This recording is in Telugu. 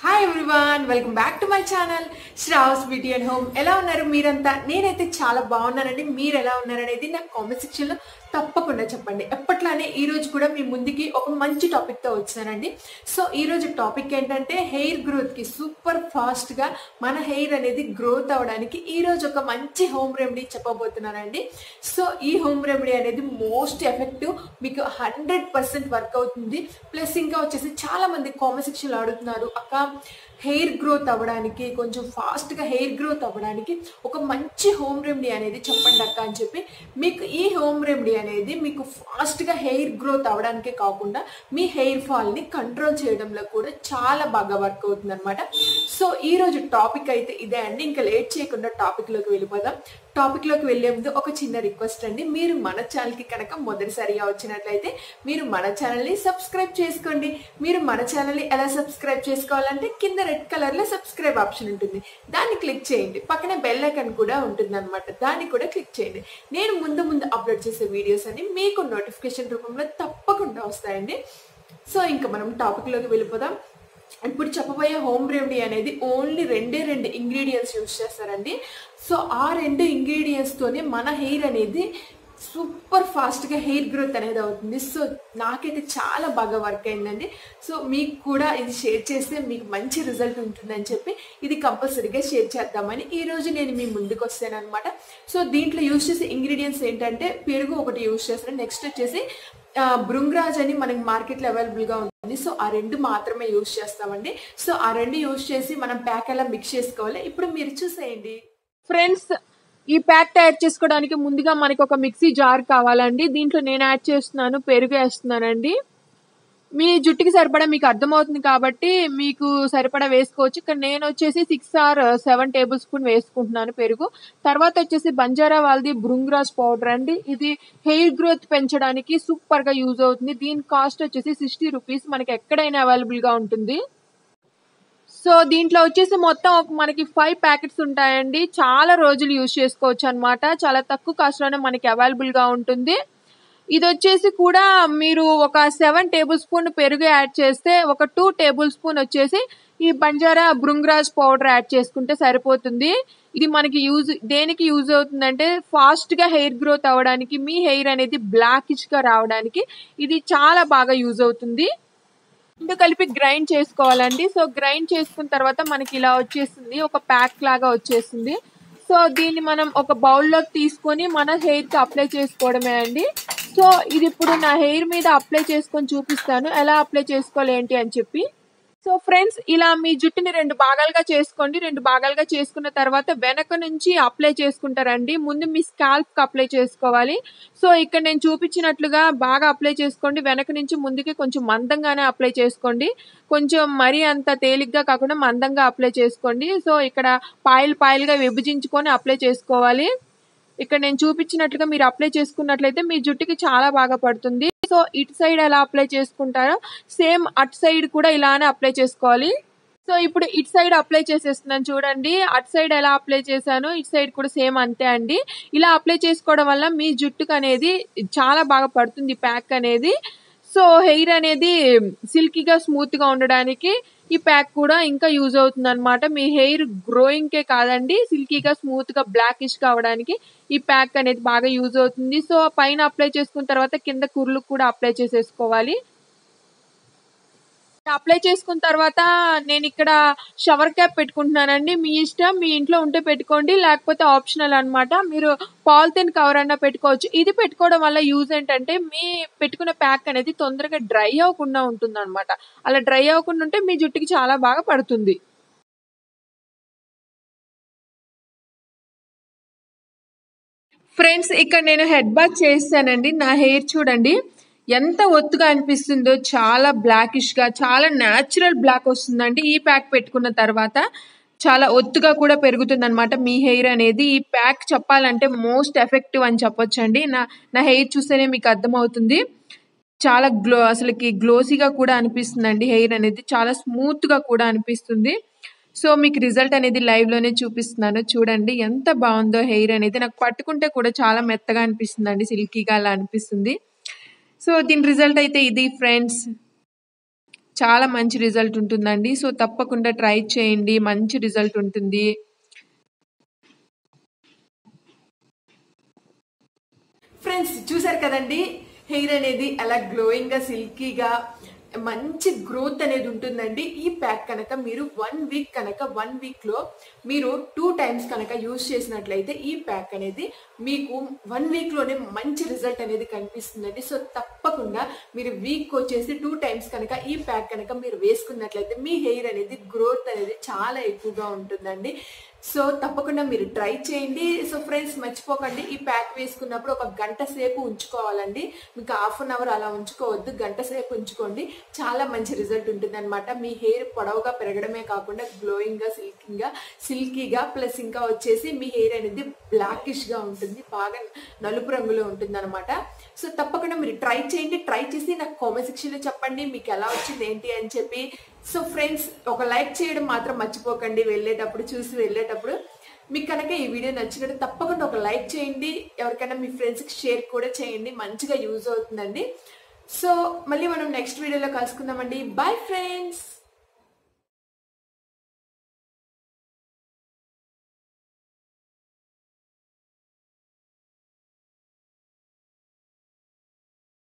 hi everyone welcome back to my channel Sravs beauty and home ఎలా ఉన్నారు మీరంతా నేనైతే చాలా బాగున్నానండి మీరు ఎలా ఉన్నారనేది నాకు కామెంట్ సెక్షన్ లో తప్పకుండా చెప్పండి ఎప్పట్లానే ఈ రోజు కూడా మీ ముందుకి ఒక మంచి టాపిక్ తో వచ్చానండి సో ఈ రోజు టాపిక్ ఏంటంటే హెయిర్ గ్రోత్ కి సూపర్ ఫాస్ట్ గా మన హెయిర్ అనేది గ్రోత్ అవడానికి ఈ రోజు ఒక మంచి హోమ్ రెమెడీ చెప్పబోతున్నానండి సో ఈ హోమ్ రెమెడీ అనేది మోస్ట్ ఎఫెక్టివ్ మీకు హండ్రెడ్ పర్సెంట్ వర్క్ అవుతుంది ప్లస్ ఇంకా వచ్చేసి చాలా మంది కామెంట్ సెక్షన్ లో అడుగుతున్నారు అక్క హెయిర్ గ్రోత్ అవ్వడానికి కొంచెం ఫాస్ట్గా హెయిర్ గ్రోత్ అవ్వడానికి ఒక మంచి హోమ్ రెమెడీ అనేది చెప్పండి అక్క అని చెప్పి మీకు ఈ హోమ్ రెమెడీ అనేది మీకు ఫాస్ట్గా హెయిర్ గ్రోత్ అవ్వడానికే కాకుండా మీ హెయిర్ ఫాల్ని కంట్రోల్ చేయడంలో కూడా చాలా బాగా వర్క్ అవుతుంది అనమాట సో ఈ రోజు టాపిక్ అయితే ఇదే అండి ఇంకా లేట్ చేయకుండా టాపిక్లోకి వెళ్ళిపోదాం టాపిక్లోకి వెళ్ళే ముందు ఒక చిన్న రిక్వెస్ట్ అండి మీరు మన ఛానల్కి కనుక మొదటిసారిగా వచ్చినట్లయితే మీరు మన ఛానల్ని సబ్స్క్రైబ్ చేసుకోండి మీరు మన ఛానల్ని ఎలా సబ్స్క్రైబ్ చేసుకోవాలంటే కింద రెడ్ కలర్లో సబ్స్క్రైబ్ ఆప్షన్ ఉంటుంది దాన్ని క్లిక్ చేయండి పక్కన బెల్ ఐకన్ కూడా ఉంటుంది అనమాట దాన్ని కూడా క్లిక్ చేయండి నేను ముందు ముందు అప్లోడ్ చేసే వీడియోస్ అన్ని మీకు నోటిఫికేషన్ రూపంలో తప్పకుండా వస్తాయండి సో ఇంకా మనం టాపిక్లోకి వెళ్ళిపోదాం ఇప్పుడు చెప్పబోయే హోమ్ రెమెడీ అనేది ఓన్లీ రెండే రెండు ఇంగ్రీడియంట్స్ యూస్ చేస్తారండి సో ఆ రెండు ఇంగ్రీడియంట్స్ తోనే మన హెయిర్ అనేది సూపర్ ఫాస్ట్గా హెయిర్ గ్రోత్ అనేది అవుతుంది సో నాకైతే చాలా బాగా వర్క్ అయిందండి సో మీకు కూడా ఇది షేర్ చేస్తే మీకు మంచి రిజల్ట్ ఉంటుందని చెప్పి ఇది కంపల్సరీగా షేర్ చేద్దామని ఈ రోజు నేను మీ ముందుకు వస్తాను అనమాట సో దీంట్లో యూస్ చేసే ఇంగ్రీడియంట్స్ ఏంటంటే పెరుగు ఒకటి యూస్ చేస్తాను నెక్స్ట్ వచ్చేసి ఆ, భృంగరాజ్ అని మనకి మార్కెట్లో అవైలబుల్గా ఉంటుంది సో ఆ రెండు మాత్రమే యూస్ చేస్తామండి సో ఆ రెండు యూస్ చేసి మనం ప్యాక్ ఎలా మిక్స్ చేసుకోవాలి ఇప్పుడు మీరు చూసేయండి ఫ్రెండ్స్ ఈ ప్యాక్ తయారు చేసుకోవడానికి ముందుగా మనకి ఒక మిక్సీ జార్ కావాలండి దీంట్లో నేను యాడ్ చేస్తున్నాను పెరుగు వేస్తున్నానండి మీ జుట్టుకి సరిపడా మీకు అర్థమవుతుంది కాబట్టి మీకు సరిపడా వేసుకోవచ్చు ఇక్కడ నేను వచ్చేసి six or seven tablespoon వేసుకుంటున్నాను పెరుగు తర్వాత వచ్చేసి బంజారా వాళ్ళది భృంగ్రాజ్ పౌడర్ అండి ఇది హెయిర్ గ్రోత్ పెంచడానికి సూపర్ గా యూజ్ అవుతుంది దీని కాస్ట్ వచ్చేసి సిక్స్టీ రూపీస్ మనకి ఎక్కడైనా అవైలబుల్ గా ఉంటుంది సో దీంట్లో వచ్చేసి మొత్తం ఒక మనకి ఫైవ్ ప్యాకెట్స్ ఉంటాయండి చాలా రోజులు యూజ్ చేసుకోవచ్చు అన్నమాట చాలా తక్కువ కాస్ట్ లోనే మనకి అవైలబుల్ గా ఉంటుంది ఇది వచ్చేసి కూడా మీరు ఒక సెవెన్ టేబుల్ స్పూన్ పెరుగు యాడ్ చేస్తే ఒక టూ టేబుల్ స్పూన్ వచ్చేసి ఈ బంజారా భృంగరాజ్ పౌడర్ యాడ్ చేసుకుంటే సరిపోతుంది ఇది మనకి యూజ్ దేనికి యూజ్ అవుతుందంటే ఫాస్ట్ గా హెయిర్ గ్రోత్ అవ్వడానికి మీ హెయిర్ అనేది బ్లాకిష్ గా రావడానికి ఇది చాలా బాగా యూజ్ అవుతుంది రెండు కలిపి గ్రైండ్ చేసుకోవాలండి సో గ్రైండ్ చేసుకున్న తర్వాత మనకి ఇలా వచ్చేస్తుంది ఒక ప్యాక్ లాగా వచ్చేస్తుంది సో దీన్ని మనం ఒక బౌల్లోకి తీసుకొని మన హెయిర్ కి అప్లై చేసుకోవడమే అండి సో ఇది ఇప్పుడు నా హెయిర్ మీద అప్లై చేసుకొని చూపిస్తాను ఎలా అప్లై చేసుకోవాలి ఏంటి అని చెప్పి సో ఫ్రెండ్స్ ఇలా మీ జుట్టుని రెండు భాగాలుగా చేసుకోండి రెండు భాగాలుగా చేసుకున్న తర్వాత వెనక నుంచి అప్లై చేసుకుంటారండి ముందు మీ స్కాల్ప్ కి అప్లై చేసుకోవాలి సో ఇక్కడ నేను చూపించినట్లుగా బాగా అప్లై చేసుకోండి వెనక నుంచి ముందుకి కొంచెం మందంగానే అప్లై చేసుకోండి కొంచెం మరీ అంత తేలిగ్గా కాకుండా మందంగా అప్లై చేసుకోండి సో ఇక్కడ పాయలు పాయలుగా విభజించుకొని అప్లై చేసుకోవాలి ఇక్కడ నేను చూపించినట్లుగా మీరు అప్లై చేసుకున్నట్లయితే మీ జుట్టుకి చాలా బాగా పడుతుంది సో ఇటు సైడ్ ఎలా అప్లై చేసుకుంటారో సేమ్ అటు సైడ్ కూడా ఇలానే అప్లై చేసుకోవాలి సో ఇప్పుడు ఇటు సైడ్ అప్లై చేసేస్తున్నాను చూడండి అటు సైడ్ ఎలా అప్లై చేశాను ఇటు సైడ్ కూడా సేమ్ అంతే అండి ఇలా అప్లై చేసుకోవడం వల్ల మీ జుట్టుకు అనేది చాలా బాగా పడుతుంది ప్యాక్ అనేది సో హెయిర్ అనేది సిల్కీగా స్మూత్ గా ఉండడానికి ఈ ప్యాక్ కూడా ఇంకా యూజ్ అవుతుంది అనమాట మీ హెయిర్ గ్రోయింగ్ కే కాదండి సిల్కీగా స్మూత్ గా బ్లాకిష్ గా అవడానికి ఈ ప్యాక్ అనేది బాగా యూజ్ అవుతుంది సో పైన అప్లై చేసుకున్న తర్వాత కింద కుర్లకు కూడా అప్లై చేసేసుకోవాలి అప్లై చేసుకున్న తర్వాత నేను ఇక్కడ షవర్ క్యాప్ పెట్టుకుంటున్నానండి మీ ఇష్టం మీ ఇంట్లో ఉంటే పెట్టుకోండి లేకపోతే ఆప్షనల్ అన్నమాట మీరు పాలిథిన్ కవర్ అన్నా పెట్టుకోవచ్చు ఇది పెట్టుకోవడం వల్ల యూజ్ ఏంటంటే మీ పెట్టుకున్న ప్యాక్ అనేది తొందరగా డ్రై అవ్వకుండా ఉంటుంది అనమాట అలా డ్రై అవ్వకుండా ఉంటే మీ జుట్టుకి చాలా బాగా పడుతుంది ఫ్రెండ్స్ ఇక్కడ నేను హెడ్ బాత్ చేస్తానండి నా హెయిర్ చూడండి ఎంత ఒత్తుగా అనిపిస్తుందో చాలా బ్లాకిష్ గా చాలా న్యాచురల్ బ్లాక్ వస్తుందండి ఈ ప్యాక్ పెట్టుకున్న తర్వాత చాలా ఒత్తుగా కూడా పెరుగుతుంది అనమాట మీ హెయిర్ అనేది ఈ ప్యాక్ చెప్పాలంటే మోస్ట్ ఎఫెక్టివ్ అని చెప్పొచ్చండి నా నా హెయిర్ చూస్తేనే మీకు అర్థమవుతుంది చాలా గ్లో అసలుకి గ్లోసీగా కూడా అనిపిస్తుందండి హెయిర్ అనేది చాలా స్మూత్ గా కూడా అనిపిస్తుంది సో మీకు రిజల్ట్ అనేది లైవ్ లోనే చూపిస్తున్నాను చూడండి ఎంత బాగుందో హెయిర్ అనేది నాకు పట్టుకుంటే కూడా చాలా మెత్తగా అనిపిస్తుంది అండి సిల్కీగా అలా అనిపిస్తుంది సో దీని రిజల్ట్ అయితే ఇది ఫ్రెండ్స్ చాలా మంచి రిజల్ట్ ఉంటుందండి సో తప్పకుండా ట్రై చేయండి మంచి రిజల్ట్ ఉంటుంది ఫ్రెండ్స్ చూసారు కదండి హెయిర్ అనేది అలా గ్లోయింగ్ గా సిల్కీగా మంచి గ్రోత్ అనేది ఉంటుందండి ఈ ప్యాక్ కనుక మీరు వన్ వీక్ కనుక వన్ వీక్ లో మీరు టూ టైమ్స్ కనుక యూజ్ చేసినట్లయితే ఈ ప్యాక్ అనేది మీకు వన్ వీక్ లోనే మంచి రిజల్ట్ అనేది కనిపిస్తుందండి సో తప్పకుండా మీరు వీక్ వచ్చేసి టూ టైమ్స్ కనుక ఈ ప్యాక్ కనుక మీరు వేసుకున్నట్లయితే మీ హెయిర్ అనేది గ్రోత్ అనేది చాలా ఎక్కువగా ఉంటుందండి సో తప్పకుండా మీరు ట్రై చేయండి సో ఫ్రెండ్స్ మర్చిపోకండి ఈ ప్యాక్ వేసుకున్నప్పుడు ఒక గంట సేపు ఉంచుకోవాలండి మీకు హాఫ్ అన్ అవర్ అలా ఉంచుకోవద్దు గంట సేపు ఉంచుకోండి చాలా మంచి రిజల్ట్ ఉంటుంది అనమాట మీ హెయిర్ పొడవుగా పెరగడమే కాకుండా గ్లోయింగ్ గా సిల్కింగ్ గా సిల్కీగా ప్లస్ ఇంకా వచ్చేసి మీ హెయిర్ అనేది బ్లాకిష్ గా ఉంటుంది బాగా నలుపు రంగులో ఉంటుంది అనమాట సో తప్పకుండా మీరు ట్రై చేయండి ట్రై చేసి నాకు కామెంట్ సెక్షన్ లో చెప్పండి మీకు ఎలా వచ్చింది ఏంటి అని చెప్పి సో ఫ్రెండ్స్ ఒక లైక్ చేయడం మాత్రం మర్చిపోకండి వెళ్ళేటప్పుడు చూసి వెళ్ళేటప్పుడు మీకు కనుక ఈ వీడియో నచ్చినట్టు తప్పకుండా ఒక లైక్ చేయండి ఎవరికైనా మీ ఫ్రెండ్స్కి షేర్ కూడా చేయండి మంచిగా యూజ్ అవుతుందండి సో మళ్ళీ మనం నెక్స్ట్ వీడియోలో కలుసుకుందామండి బాయ్ ఫ్రెండ్స్